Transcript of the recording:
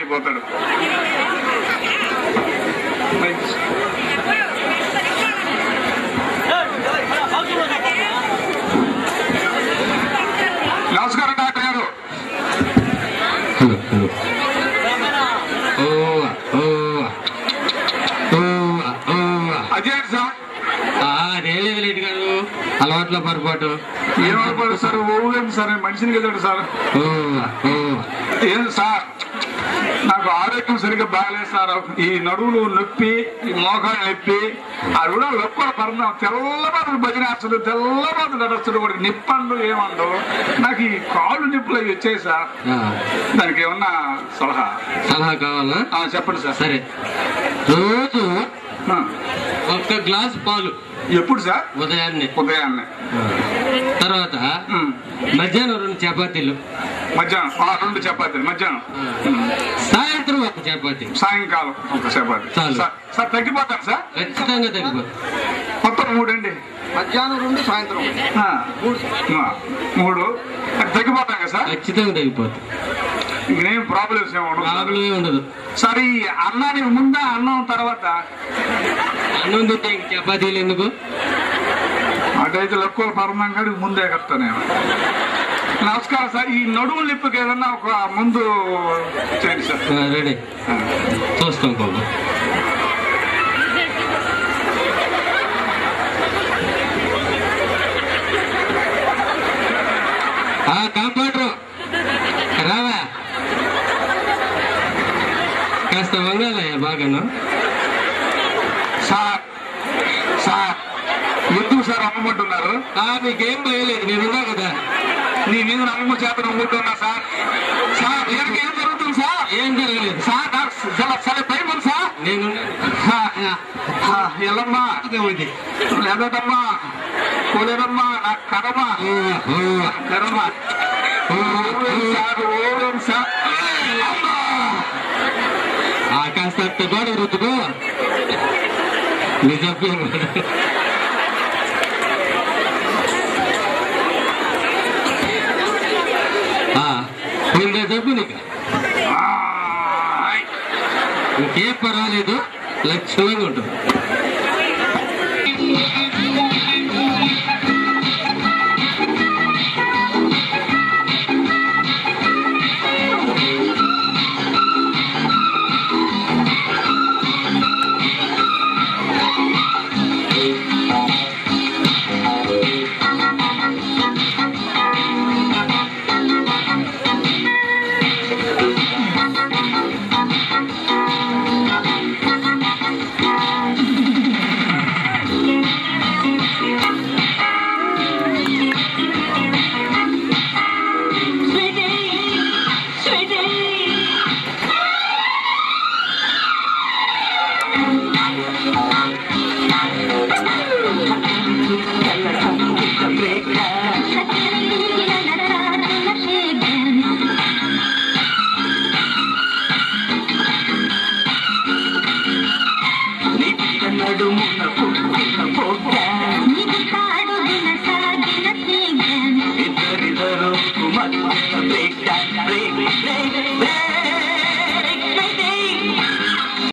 వెళ్ళిపోతాడు నమస్కారం డాక్టర్ గారు హలో హలో ఓ ఓ ఓ ఓ అదే సార్ అదేలే లేట్ గారు అలవాట్ల పొరపాటు ఏమైపోయాడు సార్ ఓవేం సార్ నేను మనిషిని కదాడు సార్ ఓ ఓ ఏం సార్ నాకు ఆరోగ్యం సరిగ్గా బాగలేదు సార్ ఈ నడువులు నొప్పి ఈ మోకాలు నొప్పి అది కూడా లొక్కల పరణం తెల్లబాదు భజనేస్తాడు తెల్లబాదు నడుస్తాడు వాడికి నిప్పండు ఏమండు నాకు ఈ కాళ్ళు నిప్పులు అవి వచ్చాయి సార్ ఆ, దానికి ఏమన్నా సలహా సలహా కావాలా ఆ, చెప్పండి సార్ సరే రోజు ఆ, ఒక్క గ్లాస్ పాలు ఎప్పుడు సార్ ఉదయాన్నే ఉదయాన్నే తర్వాత ఉమ్, మధ్యాహ్నం రెండు చపాతీలు మధ్యాహ్నం ఆ, రెండు చపాతీలు మధ్యాహ్నం ఉమ్, సాయంత్రం ఒక చపాతీ సాయంకాలం ఒక చపాతీ చాలు. సార్ సార్ తగ్గిపోతాను సార్ ఖచ్చితంగా తగ్గిపోతుంది మొత్తం మూడండి మధ్యాహ్నం రెండు సాయంత్రం ఒకటి. ఆ, ఆ, మూడు అది తగ్గిపోతాం కదా సార్ ఖచ్చితంగా తగ్గిపోతుంది ఇంకేం ప్రాబ్లమ్స్ ఏమి ఉండవు సార్. ప్రాబ్లం ఉండదు సార్ ఈ అన్నానికి ముందా అన్నం తర్వాత అన్నం తింటే ఇంక చపాతీలు ఎందుకు అటైతే ఎక్కువ పరమం కాడి ముందే కడతా నేను నమస్కారం సార్ ఈ నడుము లిప్పుకి ఏదన్నా ఒక ముందు చేయండి సార్ ఆ, రెడీ ఆ. చూస్తాం కొంచెం ఆ కాంపౌండర్ రావా కాస్త వంగాలయ్యా బాగాను సార్ సార్ ఎందుకు సార్ అమ్మమంటున్నారు ఆ మీకేం భయలేదు నేనున్నా కదా నీ మీద అమ్మ చేత నమ్ముతున్నా సార్ సార్ వీరికి ఏం జరుగుతుంది సార్ ఏం జరగలేదు సార్ నాకు చాలా చాలా భయం ఉంది సార్ నేను ఎల్లమ్మా లేదమ్మా పోలేదమ్మా నా కడమ కడమ ఓం సార్ ఓం సార్ అమ్మా! ఆ కాస్త అట్ట గోడ రుద్దుకో నిజం నిన్న చెప్పు నీకు ఆయ్. ఇంకేం పర్వాలేదు లక్షణంగా ఉంటుంది Break